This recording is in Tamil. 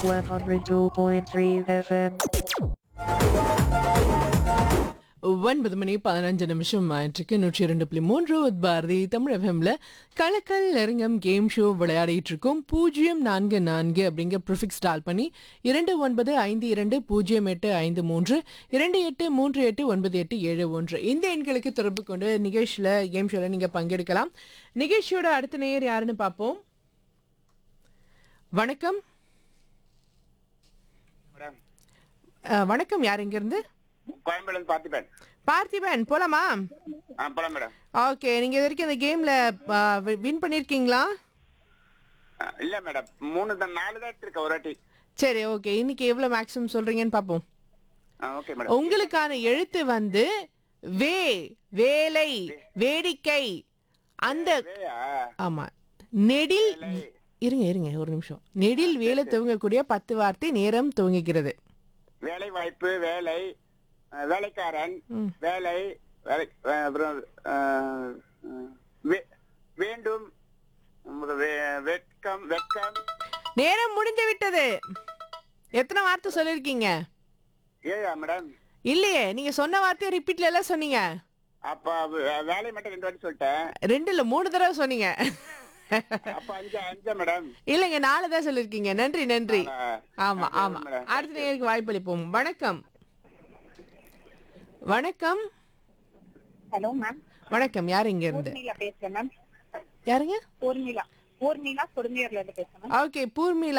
102.3 FM. ஒன்பது மணி பதினஞ்சு நிமிஷம் ஆயிட்டுருக்கு நூற்றி இரண்டு புள்ளி மூன்று with பாரதி தமிழ் எஃப்எம்ல கலக்கல் நெருங்கம் கேம் ஷோ விளையாடிட்டு இருக்கோம் பூஜ்ஜியம் நான்கு நான்கு அப்படிங்கிற ப்ரிஃபிக்ஸ் டால் பண்ணி இரண்டு ஒன்பது ஐந்து இரண்டு பூஜ்ஜியம் எட்டு ஐந்து மூன்று இரண்டு எட்டு மூன்று எட்டு ஒன்பது எட்டு ஏழு ஒன்று இந்த எண்களுக்கு தொடர்பு கொண்டு நிகழ்ச்சியில் கேம் ஷோவில் நீங்கள் பங்கெடுக்கலாம் நிகழ்ச்சியோட அடுத்த நேயர் யாருன்னு பார்ப்போம் வணக்கம் மேடம் அஹ், வணக்கம் யார் இங்கிருந்து கோயம்பேடு பார்த்துப்பேன் பார்த்திபன் போலாமா ஆ போலாம் மேடம் ஓகே நீங்க இது வரைக்கும் இந்த கேம்ல வின் பண்ணிருக்கீங்களா ஆ, இல்ல மேடம் மூணு தான் நாலு தான் எடுத்திருக்கேன் ஒரு வாட்டி சரி ஓகே இன்னைக்கு எவ்வளவு மேக்ஸிமம் சொல்றீங்கன்னு பாப்போம் ஆ ஓகே மேடம் உங்களுக்கான எழுத்து வந்து வே வேலை வேடிக்கை அந்த வேயா ஆமா நெடில் இருங்க இருங்க ஒரு நிமிஷம் நெடில் வேலை துவங்கக்கூடிய பத்து வார்த்தை நேரம் துவங்குகிறது வேலை வாய்ப்பு வேலை ஆ, வேலைக்காரன் வேலை வேலை ஆ, அப்புறம் ஆ, ஆ, வே- வேண்டும் அப்புறம் வே- வெட்கம் வெட்கம் நேரம் முடிஞ்சு விட்டது எத்தனை வார்த்தை சொல்லிருக்கீங்க ஏயா மேடம் இல்லையே நீங்க சொன்ன வார்த்தையை ரிப்பீட்ல எல்லாம் சொன்னீங்க அப்ப வே- வேலை மட்டும் ரெண்டு வாட்டி சொல்லிட்டேன் ரெண்டு இல்ல மூணு தடவை சொன்னீங்க அப்ப அஞ்சு அஞ்சா மேடம் இல்லைங்க நாலு தான் சொல்லிருக்கீங்க நன்றி நன்றி ஆ, ஆமா ஆ, ஆமா மேடம். அடுத்த நேருக்கு வாய்ப்பளிப்போம் வணக்கம் வணக்கம் ஹலோ மேம் வணக்கம் யார் இங்க இருந்து ஊர்மிளா பேசுறேன் மேம் யாருங்க ஊர்மிளா ஊர்மிளா கொடுமையூர்ல இருந்து பேசுறேன் மேம் ஓகே பூர்மிலா